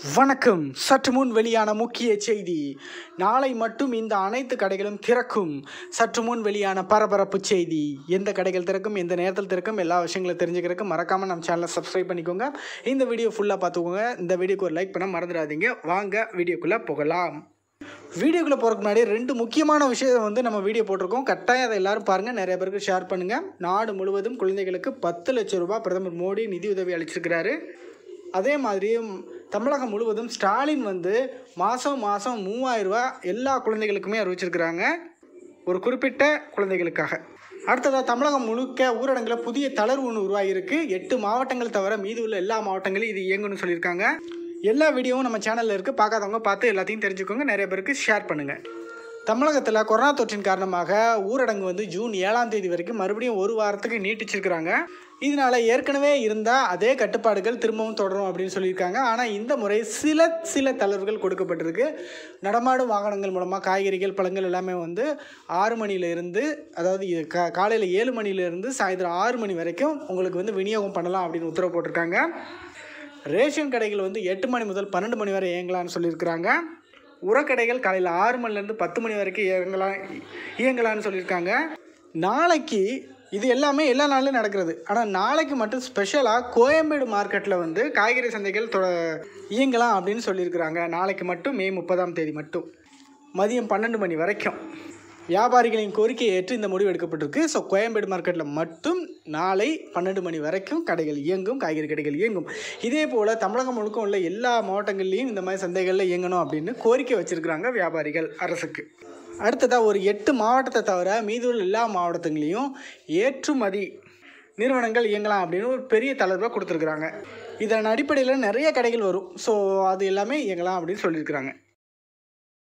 வணக்கம் சற்று முன் வெளியான முக்கிய செய்தி நாளை மட்டும் இந்த அனைத்து கடைகளும் திறக்கும் சற்று முன் வெளியான பரபரப்பு செய்தி எந்த கடைகள் திறக்கும் எந்த நேரத்தில் திறக்கும் எல்லா விஷயங்களும் தெரிஞ்சுக்கிறதுக்கு மறக்காமல் நம்ம சேனலை சப்ஸ்கிரைப் பண்ணிக்கோங்க இந்த வீடியோ ஃபுல்லாக பார்த்துக்கோங்க இந்த வீடியோக்கு ஒரு லைக் பண்ண மறந்துடாதீங்க வாங்க வீடியோக்குள்ளே போகலாம் வீடியோக்குள்ளே போகிறதுக்கு முன்னாடி ரெண்டு முக்கியமான விஷயம் வந்து நம்ம வீடியோ போட்டிருக்கோம் கட்டாயம் அதை எல்லாரும் பாருங்கள் நிறைய பேருக்கு ஷேர் பண்ணுங்கள் நாடு முழுவதும் குழந்தைகளுக்கு பத்து லட்சம் ரூபாய் பிரதமர் மோடி நிதியுதவி அளிச்சிருக்கிறாரு அதே மாதிரி தமிழகம் முழுவதும் ஸ்டாலின் வந்து மாதம் மாதம் மூவாயிரம் ரூபாய் எல்லா குழந்தைகளுக்குமே அறிவிச்சிருக்கிறாங்க ஒரு குறிப்பிட்ட குழந்தைகளுக்காக அடுத்ததாக தமிழகம் முழுக்க ஊரடங்கில் புதிய தளர்வு ஒன்று உருவாகியிருக்கு எட்டு மாவட்டங்கள் தவிர மீதி உள்ள எல்லா மாவட்டங்களையும் இது இயங்கும்னு சொல்லியிருக்காங்க எல்லா வீடியோவும் நம்ம சேனலில் இருக்குது பார்க்காதவங்க பார்த்து எல்லாத்தையும் தெரிஞ்சுக்கோங்க நிறைய பேருக்கு ஷேர் பண்ணுங்கள் தமிழகத்தில் கொரோனா தொற்றின் காரணமாக ஊரடங்கு வந்து ஜூன் ஏழாம் தேதி வரைக்கும் மறுபடியும் ஒரு வாரத்துக்கு நீட்டிச்சிருக்கிறாங்க இதனால் ஏற்கனவே இருந்த அதே கட்டுப்பாடுகள் திரும்பவும் தொடரும் அப்படின்னு சொல்லியிருக்காங்க ஆனால் இந்த முறை சில சில தளர்வுகள் கொடுக்கப்பட்டிருக்கு நடமாடும் வாகனங்கள் மூலமாக காய்கறிகள் பழங்கள் எல்லாமே வந்து ஆறு மணியிலிருந்து அதாவது இது கா காலையில் ஏழு மணியிலிருந்து சாயந்தரம் ஆறு மணி வரைக்கும் உங்களுக்கு வந்து விநியோகம் பண்ணலாம் அப்படின்னு உத்தரவு போட்டிருக்காங்க ரேஷன் கடைகள் வந்து எட்டு மணி முதல் பன்னெண்டு மணி வரை இயங்கலாம்னு சொல்லியிருக்கிறாங்க உரக்கடைகள் காலையில் ஆறு மணிலேருந்து பத்து மணி வரைக்கும் இயங்கலாம் இயங்கலாம்னு சொல்லியிருக்காங்க நாளைக்கு இது எல்லாமே எல்லா நாளிலும் நடக்கிறது ஆனால் நாளைக்கு மட்டும் ஸ்பெஷலாக கோயம்பேடு மார்க்கெட்டில் வந்து காய்கறி சந்தைகள் தொ இயங்கலாம் அப்படின்னு சொல்லியிருக்கிறாங்க நாளைக்கு மட்டும் மே முப்பதாம் தேதி மட்டும் மதியம் பன்னெண்டு மணி வரைக்கும் வியாபாரிகளின் கோரிக்கையை ஏற்று இந்த முடிவு எடுக்கப்பட்டிருக்கு ஸோ கோயம்பேடு மார்க்கெட்டில் மட்டும் நாளை பன்னெண்டு மணி வரைக்கும் கடைகள் இயங்கும் காய்கறி கடைகள் இயங்கும் இதே போல் தமிழகம் முழுக்க உள்ள எல்லா மாவட்டங்கள்லேயும் இந்த மாதிரி சந்தைகளில் இயங்கணும் அப்படின்னு கோரிக்கை வச்சுருக்கிறாங்க வியாபாரிகள் அரசுக்கு அடுத்ததாக ஒரு எட்டு மாவட்டத்தை தவிர மீதுள்ள எல்லா மாவட்டத்துங்களையும் ஏற்றுமதி நிறுவனங்கள் இயங்கலாம் அப்படின்னு ஒரு பெரிய தளர்வை கொடுத்துருக்குறாங்க இதன் அடிப்படையில் நிறைய கடைகள் வரும் ஸோ அது எல்லாமே இயங்கலாம் அப்படின்னு சொல்லியிருக்கிறாங்க